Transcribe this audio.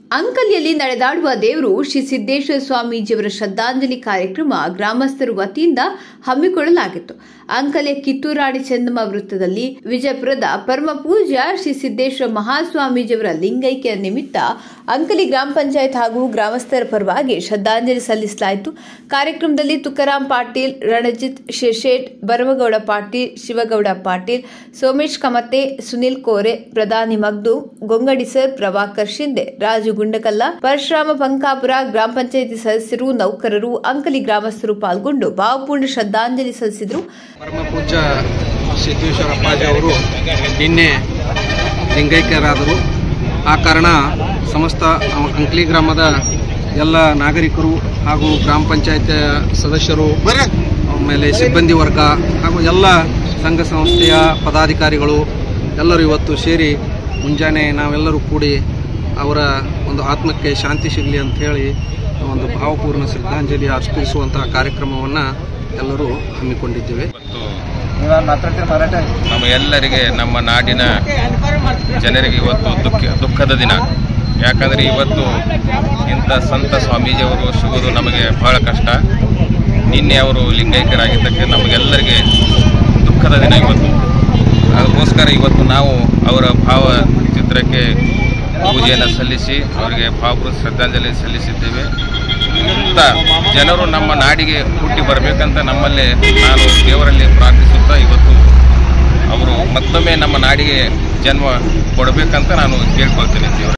ಅಂಕಲಿಯಲ್ಲಿ ನಡೆದಾಡುವ ದೇವರು ಶ್ರೀ ಸಿದ್ದೇಶ್ವರ ಸ್ವಾಮೀಜಿಯವರ ಶ್ರದ್ಧಾಂಜಲಿ ಕಾರ್ಯಕ್ರಮ ಗ್ರಾಮಸ್ಥರ ವತಿಯಿಂದ ಹಮ್ಮಿಕೊಳ್ಳಲಾಗಿತ್ತು ಅಂಕಲಿಯ ಕಿತ್ತೂರಾಣಿ ಚೆನ್ನಮ್ಮ ವೃತ್ತದಲ್ಲಿ ವಿಜಯಪುರದ ಪರಮ ಪೂಜ್ಯ ಶ್ರೀ ಸಿದ್ದೇಶ್ವರ ಮಹಾಸ್ವಾಮೀಜಿಯವರ ಲಿಂಗೈಕ್ಯ ನಿಮಿತ್ತ ಅಂಕಲಿ ಗ್ರಾಮ ಪಂಚಾಯತ್ ಹಾಗೂ ಗ್ರಾಮಸ್ಥರ ಪರವಾಗಿ ಶ್ರದ್ಧಾಂಜಲಿ ಸಲ್ಲಿಸಲಾಯಿತು ಕಾರ್ಯಕ್ರಮದಲ್ಲಿ ತುಕಾರಾಂ ಪಾಟೀಲ್ ರಣಜಿತ್ ಶಿರ್ಶೇಟ್ ಬರಮಗೌಡ ಪಾಟೀಲ್ ಶಿವಗೌಡ ಪಾಟೀಲ್ ಸೋಮೇಶ್ ಕಮತೆ ಸುನಿಲ್ ಕೋರೆ ಪ್ರಧಾನಿ ಮಗ್ದೂಮ್ ಗೊಂಗಡಿಸರ್ ಪ್ರಭಾಕರ್ ಶಿಂದೆ ರಾಜು ಗುಂಡಕಲ್ಲ ಪರಶುರಾಮ ಪಂಕಾಪುರ ಗ್ರಾಮ ಪಂಚಾಯಿತಿ ಸದಸ್ಯರು ನೌಕರರು ಅಂಕಲಿ ಗ್ರಾಮಸ್ಥರು ಪಾಲ್ಗೊಂಡು ಭಾವಪೂರ್ಣ ಶ್ರದ್ಧಾಂಜಲಿ ಸಲ್ಲಿಸಿದರು ಪರಮ ಪೂಜ್ಯ ಸಿದ್ದೇಶ್ವರ ಅಪ್ಪಾಜಿ ಅವರು ನಿನ್ನೆ ಲಿಂಗೈಕ್ಯರಾದರು ಆ ಕಾರಣ ಸಮಸ್ತ ಅಂಕ್ಲಿ ಗ್ರಾಮದ ಎಲ್ಲ ನಾಗರಿಕರು ಹಾಗೂ ಗ್ರಾಮ ಪಂಚಾಯತ್ ಸದಸ್ಯರು ಆಮೇಲೆ ಸಿಬ್ಬಂದಿ ವರ್ಗ ಹಾಗೂ ಎಲ್ಲ ಸಂಘ ಸಂಸ್ಥೆಯ ಪದಾಧಿಕಾರಿಗಳು ಎಲ್ಲರೂ ಇವತ್ತು ಸೇರಿ ಮುಂಜಾನೆ ನಾವೆಲ್ಲರೂ ಕೂಡಿ ಅವರ ಒಂದು ಆತ್ಮಕ್ಕೆ ಶಾಂತಿ ಸಿಗಲಿ ಅಂತ ಹೇಳಿ ಒಂದು ಭಾವಪೂರ್ಣ ಶ್ರದ್ಧಾಂಜಲಿ ಅರ್ಪಿಸುವಂತಹ ಕಾರ್ಯಕ್ರಮವನ್ನು ಎಲ್ಲರೂ ಹಮ್ಮಿಕೊಂಡಿದ್ದೇವೆ ಇವತ್ತು ನಮ್ಮ ಎಲ್ಲರಿಗೆ ನಮ್ಮ ನಾಡಿನ ಜನರಿಗೆ ಇವತ್ತು ದುಃಖ ದುಃಖದ ದಿನ ಯಾಕಂದರೆ ಇವತ್ತು ಇಂಥ ಸಂತ ಸ್ವಾಮೀಜಿಯವರು ಸಿಗೋದು ನಮಗೆ ಬಹಳ ಕಷ್ಟ ನಿನ್ನೆ ಅವರು ಲಿಂಗೈಕ್ಯರಾಗಿದ್ದಕ್ಕೆ ನಮಗೆಲ್ಲರಿಗೆ ದುಃಖದ ದಿನ ಇವತ್ತು ಅದಕ್ಕೋಸ್ಕರ ಇವತ್ತು ನಾವು ಅವರ ಭಾವ ಚಿತ್ರಕ್ಕೆ ಪೂಜೆಯನ್ನು ಸಲ್ಲಿಸಿ ಅವರಿಗೆ ಭಾವಪೂರ್ವ ಶ್ರದ್ಧಾಂಜಲಿ ಸಲ್ಲಿಸಿದ್ದೇವೆ ಇಂಥ ಜನರು ನಮ್ಮ ನಾಡಿಗೆ ಹುಟ್ಟಿ ಬರಬೇಕಂತ ನಮ್ಮಲ್ಲಿ ನಾನು ದೇವರಲ್ಲಿ ಪ್ರಾರ್ಥಿಸುತ್ತಾ ಇವತ್ತು ಅವರು ಮತ್ತೊಮ್ಮೆ ನಮ್ಮ ನಾಡಿಗೆ ಜನ್ಮ ಕೊಡಬೇಕಂತ ನಾನು ಕೇಳ್ಕೊಳ್ತೇನೆ ದೇವರ